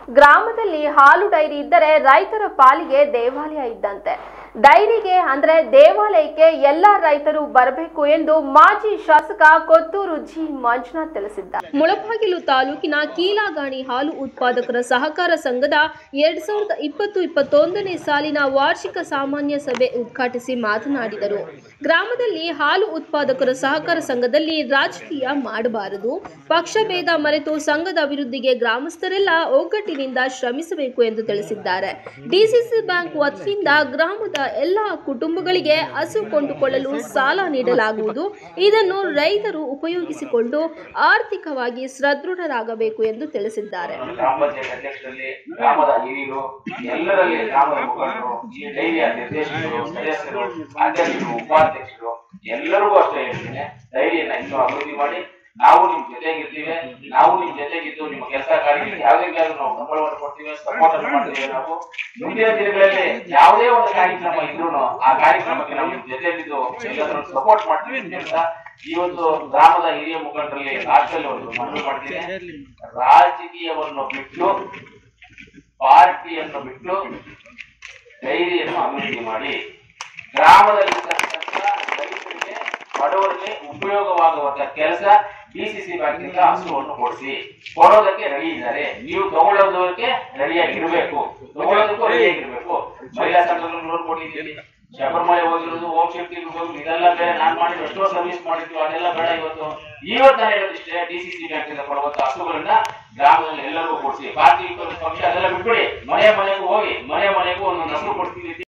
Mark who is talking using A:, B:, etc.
A: ಗ್ರಾಮದಲ್ಲಿ ಹಾಲು ಡೈರಿ ಇದ್ದರೆ ರೈತರ ಪಾಲಿಗೆ ದೇವಾಲಯ ಇದ್ದಂತೆ ಡೈರಿಗೆ ಅಂದ್ರೆ ದೇವಾಲಯಕ್ಕೆ ಎಲ್ಲಾ ರೈತರು ಬರಬೇಕು ಎಂದು ಮಾಜಿ ಶಾಸಕ ಕೊತ್ತೂರು ಜಿ ಮಂಜುನಾಥ್ ತಿಳಿಸಿದ್ದಾರೆ ಮುಳಬಾಗಿಲು ತಾಲೂಕಿನ ಕೀಲಾಗಾಣಿ ಹಾಲು ಉತ್ಪಾದಕರ ಸಹಕಾರ ಸಂಘದ ಎರಡ್ ಸಾವಿರದ ಇಪ್ಪತ್ತು ಇಪ್ಪತ್ತೊಂದನೇ ಸಾಲಿನ ವಾರ್ಷಿಕ ಸಾಮಾನ್ಯ ಸಭೆ ಉದ್ಘಾಟಿಸಿ ಮಾತನಾಡಿದರು ಗ್ರಾಮದಲ್ಲಿ ಹಾಲು ಉತ್ಪಾದಕರ ಸಹಕಾರ ಸಂಘದಲ್ಲಿ ರಾಜಕೀಯ ಮಾಡಬಾರದು ಪಕ್ಷಭೇದ ಮರೆತು ಸಂಘದ ಅಭಿವೃದ್ಧಿಗೆ ಗ್ರಾಮಸ್ಥರೆಲ್ಲ ಒಗ್ಗಟ್ಟಿನಿಂದ ಶ್ರಮಿಸಬೇಕು ಎಂದು ತಿಳಿಸಿದ್ದಾರೆ ಡಿಸಿಸಿ ಬ್ಯಾಂಕ್ ವತಿಯಿಂದ ಗ್ರಾಮದ ಎಲ್ಲ ಕುಟುಂಬಗಳಿಗೆ ಹಸು ಕೊಂಡುಕೊಳ್ಳಲು ಸಾಲ ನೀಡಲಾಗುವುದು ಇದನ್ನು ರೈತರು ಉಪಯೋಗಿಸಿಕೊಂಡು ಆರ್ಥಿಕವಾಗಿ ಸದೃಢರಾಗಬೇಕು ಎಂದು ತಿಳಿಸಿದ್ದಾರೆ
B: ಗ್ರಾಮ ಪಂಚಾಯತ್ ಅಧ್ಯಕ್ಷರಲ್ಲಿ ಗ್ರಾಮದ ಹಿರಿಯರು ಎಲ್ಲರಲ್ಲಿ ಗ್ರಾಮದ ಮುಖಂಡರು ಈ ಡೈರಿಯ ನಿರ್ದೇಶಕರು ಸದಸ್ಯರು ಅಧ್ಯಕ್ಷರು ಉಪಾಧ್ಯಕ್ಷರು ಎಲ್ಲರಿಗೂ ಅಷ್ಟೇ ಹೇಳ್ತೀನಿ ಡೈರಿಯನ್ನ ಇನ್ನೂ ಅಭಿವೃದ್ಧಿ ಮಾಡಿ ನಾವು ನಿಮ್ ಜೊತೆಗಿರ್ತೀವಿ ನಾವು ನಿಮ್ ಜೊತೆಗಿದ್ದು ನಿಮ್ಮ ಕೆಲಸ ಕಾರ್ಯಗಳಿಗೆ ಯಾವುದೇ ಕಾರಣ ನಾವು ಬೆಂಬಲವನ್ನು ಕೊಡ್ತೀವಿ ಸಪೋರ್ಟ್ ಅನ್ನು ಮಾಡ್ತೀವಿ ನಾವು ಮುಂದಿನ ದಿನಗಳಲ್ಲಿ ಯಾವುದೇ ಒಂದು ಕಾರ್ಯಕ್ರಮ ಇದ್ರು ಆ ಕಾರ್ಯಕ್ರಮಕ್ಕೆ ನಾವು ನಿಮ್ ಜೊತೆಗಿದ್ದು ಎಲ್ಲರೂ ಸಪೋರ್ಟ್ ಮಾಡ್ತೀವಿ ಅಂತ ಇವತ್ತು ಗ್ರಾಮದ ಹಿರಿಯ ಮುಖಂಡರಲ್ಲಿ ರಾಜ್ಯದಲ್ಲಿ ಒಂದು ಮನವಿ ಮಾಡ್ತೀನಿ ರಾಜಕೀಯವನ್ನು ಬಿಟ್ಟು ಪಾರ್ಟಿಯನ್ನು ಬಿಟ್ಟು ಡೈರಿಯನ್ನು ಅಭಿವೃದ್ಧಿ ಮಾಡಿ ಗ್ರಾಮದಲ್ಲಿರ್ತಕ್ಕಂಥ ರೈತರಿಗೆ ಬಡವರಿಗೆ ಉಪಯೋಗವಾಗುವಂತ ಕೆಲಸ ಡಿಸಿಸಿ ಬ್ಯಾಂಕ್ನಿಂದ ಹಸುವನ್ನು ಕೊಡಿಸಿ ಕೊಡೋದಕ್ಕೆ ರೆಡಿ ಇದ್ದಾರೆ ನೀವು ತಗೊಳ್ಳೋದಕ್ಕೆ ರೆಡಿಯಾಗಿರ್ಬೇಕು ತಗೊಳ್ಳೋದಕ್ಕೂ ರೆಡಿಯಾಗಿರ್ಬೇಕು ಮಹಿಳಾ ಸಂಘಗಳು ಲೋನ್ ಕೊಟ್ಟಿದ್ದೀರಿ ಶಬರಿಮಲೆ ಹೋಗಿರೋದು ಓಂ ಶಕ್ತಿ ಹೋಗಿ ಇದೆಲ್ಲ ಬೇರೆ ನಾನ್ ಮಾಡಿ ಎಷ್ಟೋ ಸರ್ವಿಸ್ ಮಾಡಿದ್ವಿ ಅದೆಲ್ಲ ಬೇಡ ಇವತ್ತು ಇವತ್ತು ನಾನು ಹೇಳೋದಿಷ್ಟೇ ಡಿಸಿಸಿ ಬ್ಯಾಂಕಿಂದ ಕೊಡುವಂತ ಹಸುಗಳನ್ನ ಗ್ರಾಮದಲ್ಲಿ ಎಲ್ಲರಿಗೂ ಕೊಡಿಸಿ ಪಾರ್ಟಿ ಪಕ್ಷ ಅದೆಲ್ಲ ಬಿಟ್ಬಿಡಿ ಮನೆ ಮನೆಗೂ ಹೋಗಿ ಮನೆ ಮನೆಗೂ ಒಂದು ಹಸು ಕೊಡ್ತೀವಿ